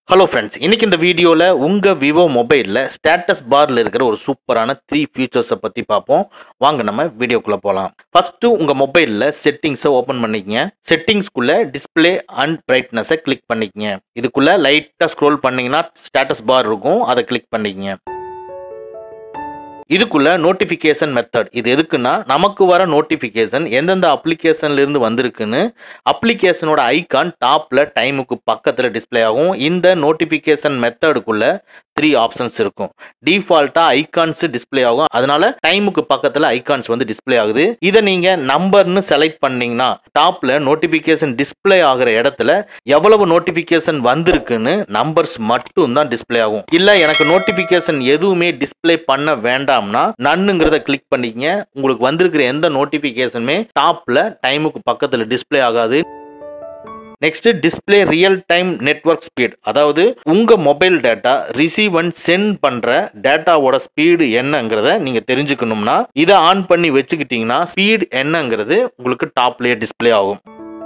hello friends இன்னைக்கு இந்த வீடியோவில் உங்கள் விவோ மொபைலில் ஸ்டேட்டஸ் பாரில் இருக்கிற ஒரு சூப்பரான த்ரீ ஃபீச்சர்ஸை பற்றி பார்ப்போம் வாங்க நம்ம வீடியோக்குள்ளே போகலாம் ஃபஸ்ட்டு உங்கள் மொபைலில் செட்டிங்ஸை ஓப்பன் பண்ணிக்கங்க செட்டிங்ஸ்குள்ளே டிஸ்ப்ளே அண்ட் பிரைட்னஸை கிளிக் பண்ணிக்கங்க இதுக்குள்ளே லைட்டாக ஸ்க்ரோல் பண்ணிங்கன்னா ஸ்டேட்டஸ் பார் இருக்கும் அதை கிளிக் பண்ணிக்கங்க இதுக்குள்ள நோட்டிஃபிகேஷன் மெத்தட் இது எதுக்குன்னா நமக்கு வர நோட்டிஃபிகேஷன் எந்தெந்த அப்ளிகேஷன்ல இருந்து வந்திருக்குன்னு அப்ளிகேஷனோட ஐகான் டாப்ல டைமுக்கு பக்கத்தில் டிஸ்ப்ளே ஆகும் இந்த நோட்டிஃபிகேஷன் மெத்தடுக்குள்ள த்ரீ ஆப்ஷன்ஸ் இருக்கும் டிஃபால்ட்டா ஐகான்ஸ் டிஸ்ப்ளே ஆகும் அதனால டைமுக்கு பக்கத்தில் ஐகான்ஸ் வந்து டிஸ்ப்ளே ஆகுது இதை நீங்க நம்பர்னு செலக்ட் பண்ணீங்கன்னா டாப்ல நோட்டிஃபிகேஷன் டிஸ்ப்ளே ஆகிற இடத்துல எவ்வளவு நோட்டிஃபிகேஷன் வந்திருக்குன்னு நம்பர்ஸ் மட்டும் தான் டிஸ்ப்ளே ஆகும் இல்ல எனக்கு நோட்டிஃபிகேஷன் எதுவுமே டிஸ்ப்ளே பண்ண வேண்டாம்னா நன்னுங்கிறத கிளிக் பண்ணிக்கங்க உங்களுக்கு வந்திருக்கிற எந்த நோட்டிஃபிகேஷனுமே டாப்ல டைமுக்கு பக்கத்தில் டிஸ்ப்ளே ஆகாது next display real time network speed அதாவது உங்க mobile data receive and send பண்ற டேட்டாவோட ஸ்பீடு என்னங்கிறத நீங்க தெரிஞ்சுக்கணும்னா இதை ஆன் பண்ணி வச்சுக்கிட்டீங்கன்னா ஸ்பீட் என்னங்கிறது உங்களுக்கு டாப்லயே டிஸ்ப்ளே ஆகும்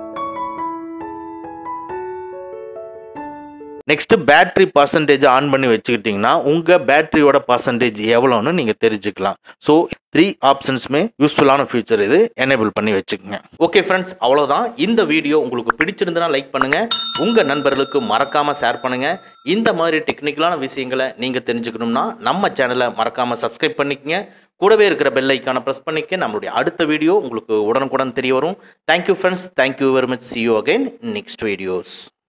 நெக்ஸ்ட் பேட்டரி பர்சன்டேஜ் ஆன் பண்ணி வச்சுக்கிட்டிங்கன்னா உங்கள் பேட்டரியோட பர்சன்டேஜ் எவ்வளோன்னு நீங்கள் தெரிஞ்சுக்கலாம் ஸோ த்ரீ ஆப்ஷன்ஸுமே யூஸ்ஃபுல்லான ஃபீச்சர் இது எனேபிள் பண்ணி வச்சுக்கோங்க ஓகே ஃப்ரெண்ட்ஸ் அவ்வளோதான் இந்த வீடியோ உங்களுக்கு பிடிச்சிருந்தனா லைக் பண்ணுங்கள் உங்கள் நண்பர்களுக்கு மறக்காமல் ஷேர் பண்ணுங்கள் இந்த மாதிரி டெக்னிக்கலான விஷயங்களை நீங்கள் தெரிஞ்சுக்கணும்னா நம்ம சேனலை மறக்காமல் சப்ஸ்கிரைப் பண்ணிக்கங்க கூடவே இருக்கிற பெல் ஐக்கானை ப்ரெஸ் பண்ணிக்க நம்மளுடைய அடுத்த வீடியோ உங்களுக்கு உடனுக்குடன் தெரிய வரும் thank you friends thank you very much see you again next videos